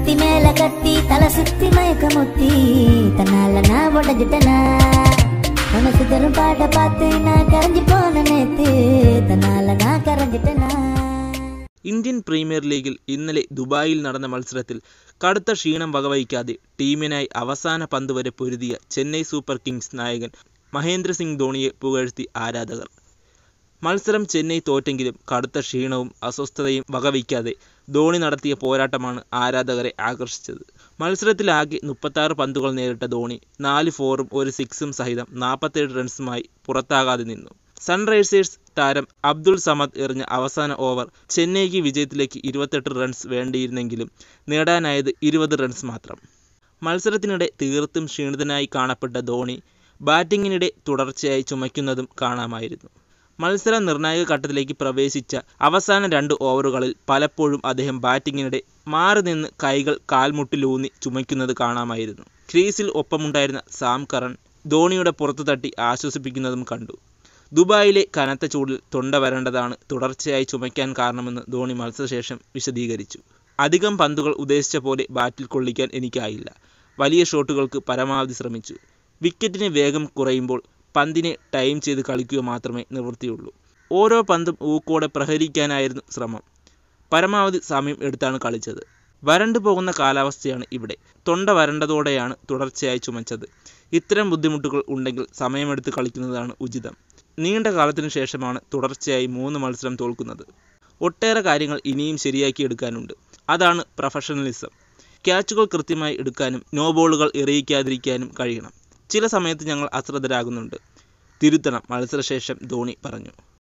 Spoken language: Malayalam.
நெத்தி மேல கத்தி தலை சுத்தி மயக்கமுத்தி தன்னால நான் உடஞ்சிட்டனா மனசு தரும் பாட்ட பார்த்து நான் கரைஞ்சு போன நேத்து தன்னால நான் கரைஞ்சிட்டனா ഇന്ത്യൻ പ്രീമിയർ ലീഗിൽ ഇന്നലെ ദുബായിൽ നടന്ന മത്സരത്തിൽ കടുത്ത ക്ഷീണം വകവയ്ക്കാതെ ടീമിനായി അവസാന പന്ത് വരെ പൊരുതിയ ചെന്നൈ സൂപ്പർ കിങ്സ് നായകൻ മഹേന്ദ്ര സിംഗ് ധോണിയെ പുകഴ്ത്തി ആരാധകർ മത്സരം ചെന്നൈ തോറ്റെങ്കിലും കടുത്ത ക്ഷീണവും അസ്വസ്ഥതയും വകവയ്ക്കാതെ ധോണി നടത്തിയ പോരാട്ടമാണ് ആരാധകരെ ആകർഷിച്ചത് മത്സരത്തിലാകെ മുപ്പത്താറ് പന്തുകൾ നേരിട്ട ധോണി നാല് ഫോറും ഒരു സിക്സും സഹിതം നാൽപ്പത്തേഴ് റൺസുമായി പുറത്താകാതെ നിന്നു സൺറൈസേഴ്സ് താരം അബ്ദുൾ സമദ് എറിഞ്ഞ അവസാന ഓവർ ചെന്നൈക്ക് വിജയത്തിലേക്ക് ഇരുപത്തെട്ട് റൺസ് വേണ്ടിയിരുന്നെങ്കിലും നേടാനായത് ഇരുപത് റൺസ് മാത്രം മത്സരത്തിനിടെ തീർത്തും ക്ഷീണിതനായി കാണപ്പെട്ട ധോണി ബാറ്റിങ്ങിനിടെ തുടർച്ചയായി ചുമയ്ക്കുന്നതും കാണാമായിരുന്നു മത്സര നിർണായക ഘട്ടത്തിലേക്ക് പ്രവേശിച്ച അവസാന രണ്ട് ഓവറുകളിൽ പലപ്പോഴും അദ്ദേഹം ബാറ്റിങ്ങിനിടെ മാറി നിന്ന് കൈകൾ കാൽമുട്ടിലൂന്നി ചുമയ്ക്കുന്നത് കാണാമായിരുന്നു ക്രീസിൽ ഒപ്പമുണ്ടായിരുന്ന സാം കറൺ ധോണിയുടെ പുറത്തു തട്ടി ആശ്വസിപ്പിക്കുന്നതും കണ്ടു ദുബായിലെ കനത്ത ചൂടിൽ തൊണ്ട വരേണ്ടതാണ് തുടർച്ചയായി ചുമയ്ക്കാൻ കാരണമെന്ന് ധോണി മത്സരശേഷം വിശദീകരിച്ചു അധികം പന്തുകൾ ഉദ്ദേശിച്ച പോലെ ബാറ്റിൽ കൊള്ളിക്കാൻ എനിക്കായില്ല വലിയ ഷോട്ടുകൾക്ക് പരമാവധി ശ്രമിച്ചു വിക്കറ്റിന് വേഗം കുറയുമ്പോൾ പന്തിനെ ടൈം ചെയ്ത് കളിക്കുക മാത്രമേ നിവൃത്തിയുള്ളൂ ഓരോ പന്തും ഊക്കോടെ പ്രഹരിക്കാനായിരുന്നു ശ്രമം പരമാവധി സമയം എടുത്താണ് കളിച്ചത് വരണ്ടു പോകുന്ന കാലാവസ്ഥയാണ് ഇവിടെ തൊണ്ട വരണ്ടതോടെയാണ് തുടർച്ചയായി ചുമച്ചത് ഇത്തരം ബുദ്ധിമുട്ടുകൾ ഉണ്ടെങ്കിൽ സമയമെടുത്ത് കളിക്കുന്നതാണ് ഉചിതം നീണ്ട കാലത്തിനു ശേഷമാണ് തുടർച്ചയായി മൂന്ന് മത്സരം തോൽക്കുന്നത് ഒട്ടേറെ കാര്യങ്ങൾ ഇനിയും ശരിയാക്കിയെടുക്കാനുണ്ട് അതാണ് പ്രൊഫഷണലിസം ക്യാച്ചുകൾ കൃത്യമായി എടുക്കാനും നോ ബോളുകൾ എറിയിക്കാതിരിക്കാനും കഴിയണം ചില സമയത്ത് ഞങ്ങൾ അശ്രദ്ധരാകുന്നുണ്ട് തിരുത്തണം മത്സരശേഷം ധോണി പറഞ്ഞു